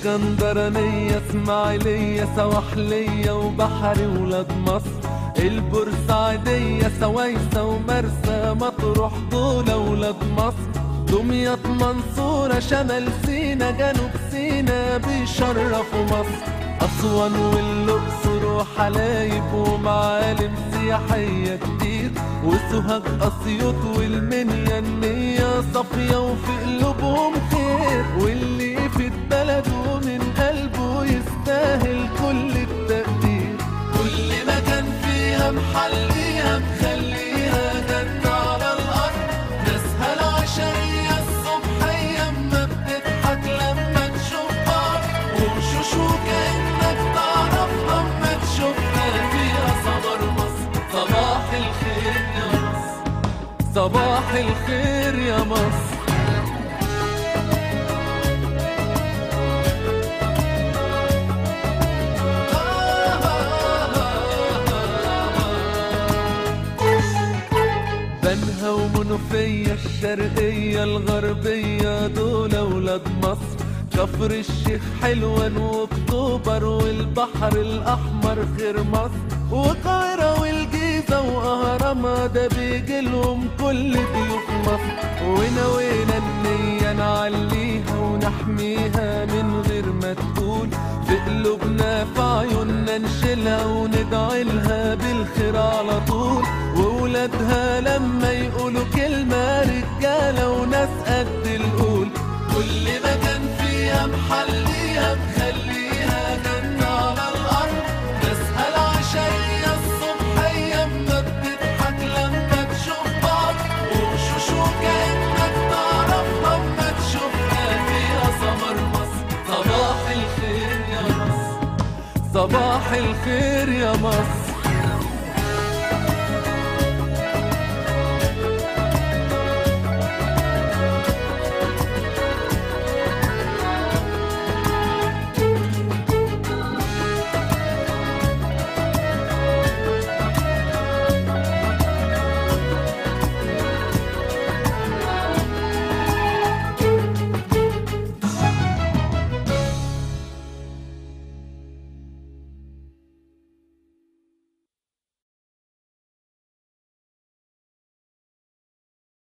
اسكندرانية اسماعيلية سواحلية وبحري ولاد مصر البورسعيدية سويسة ومرسى مطروح دول ولاد مصر دمياط منصورة شمال سينا جنوب سينا بيشرفوا مصر أسوان والأقصر وحلايب ومعالم سياحية كتير وسوهاج أسيوط والمنيا النية صافية وفي قلوبهم خير واللي في بلده من قلبه يستاهل كل التقدير كل مكان فيها محليها مخليها جنة على الأرض ناسها العشرية الصبحية أما بتضحك لما تشوفها وشوش وكأنك تعرفها أما تشوفها فيها صبر مصر صباح الخير يا مصر صباح الخير يا مصر بنها ومنوفية الشرقية الغربية دول ولاد مصر كفر الشيخ حلوان واكتوبر والبحر الاحمر خير مصر والقاهرة والجيزة واهرامها ده بيجيلهم كل ضيوف مصر ونوينا النية نعليها ونحميها من غير ما تقول في قلوبنا في عيوننا نشيلها وندعي لها بالخير على طول وولادها لما يقولوا كلمة رجالة وناس قد القول كل مكان فيها محليها مخليها جنة على الأرض ناسها العشية الصبحية أما بتضحك لما تشوف بعض وشوش وكأنك تعرفها أما تشوفها فيها سمر مصر صباح الخير يا مصر صباح الخير يا مصر